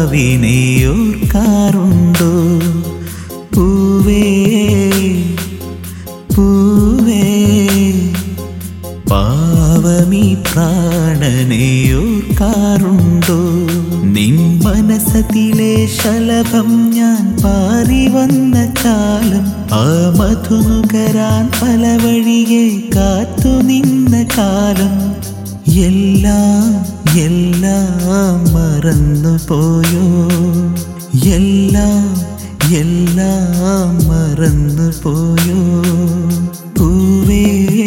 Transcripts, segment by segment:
പ്രാവിനെ ഓർക്കാറുണ്ടോ പൂവേ പൂവേ പാവമീ പ്രാണനെ ഓർക്കാറുണ്ടോ നിൻ മനസ്സത്തിലെ ശലഭം ഞാൻ പാറി വന്ന കാലം ആ മധുനുകരാൻ പല വഴിയെ കാത്തു നിന്ന കാലം എല്ലാം എല്ലാം മറന്നു പോയോ എല്ലാം എല്ലാം മറന്നു പോയോ പൂവേ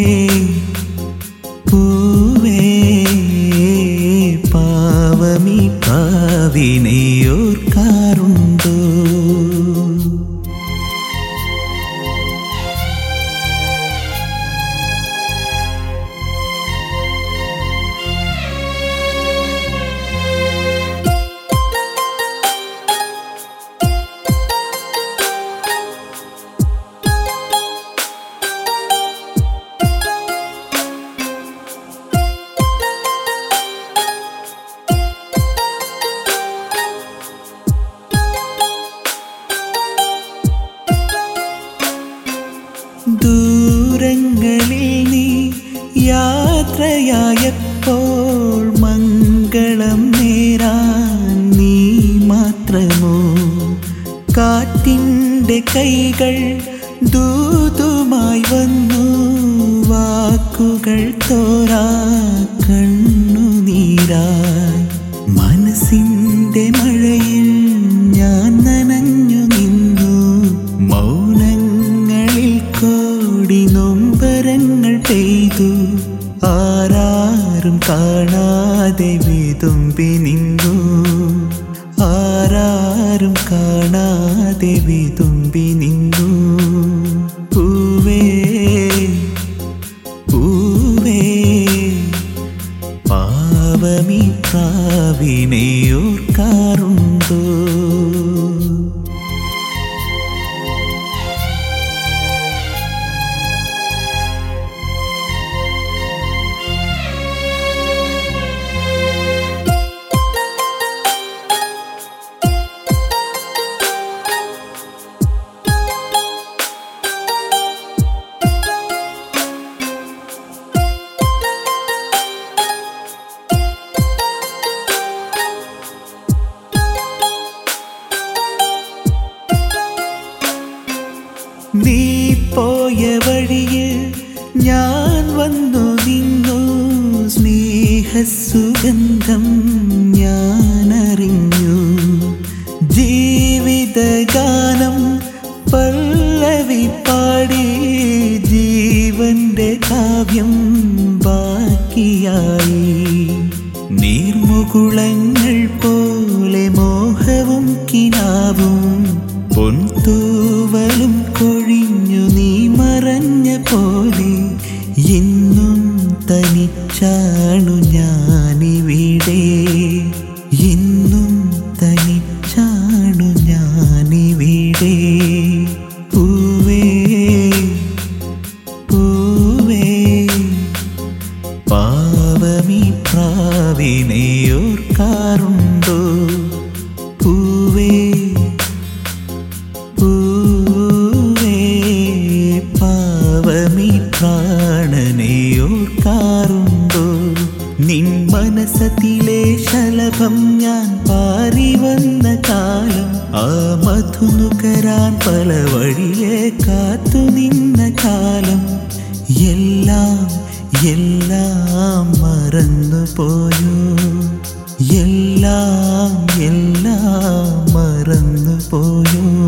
പൂവേ പാവമീ പാവിനെ ഓർക്കാറുണ്ടോ ദൂരങ്ങളിൽ നീ യാത്രയായപ്പോൾ മംഗളം നേരാൻ നീ മാത്രമോ കാറ്റിൻ്റെ കൈകൾ ദൂതുമായി വന്നു വാക്കുകൾ തോരാ കണ്ണുനീരായി മനസ്സിൻ്റെ മഴയിൽ ഞാൻ നനഞ്ഞു നിന്നു മൗനങ്ങളിൽ കോടി നൊമ്പരങ്ങൾ പെയ്തു ആരാരും കാണാതെ വിതുമ്പി നിന്നു ആരാരും കാണാതെ വിതുമ്പി നിന്നു പൂവേ പൂവേ പാവമീ പ്രാവിനെ ഓർക്കാറുണ്ടോ നീ പോയ വഴിയിൽ ഞാൻ വന്നു നിന്നു സ്നേഹസുഗന്ധം ഞാൻ അറിഞ്ഞു ജീവിതഗാനം പല്ലവി പാടി ജീവന്റെ കാവ്യം ബാക്കിയായി നീർമുകുളങ്ങൾ പോലെ മോഹവും കിനാവും പൊൻതൂവലും കൊഴിഞ്ഞു നീ മറഞ്ഞ പോലെ ഇന്നും തനിച്ചാണു ഞാനിവിടെ ഇന്നും തനിച്ചാണു ഞാനിവിടെ പൂവേ പൂവേ പാവമീ പ്രാവിനെ ഓർക്കാറുണ്ടോ പൂവേ പൂവേ പാവമീ പ്രാണനെ ഓർക്കാറുണ്ടോ നിൻ മനസ്സത്തിലെ ശലഭം ഞാൻ പാറി വന്ന കാലം ആ മധുനുകരാൻ പല വഴിയെ കാത്തു നിന്ന കാലം എല്ലാം എല്ലാം മറന്നു പോയോ എല്ലാം എല്ലാം മറന്നു പോയോ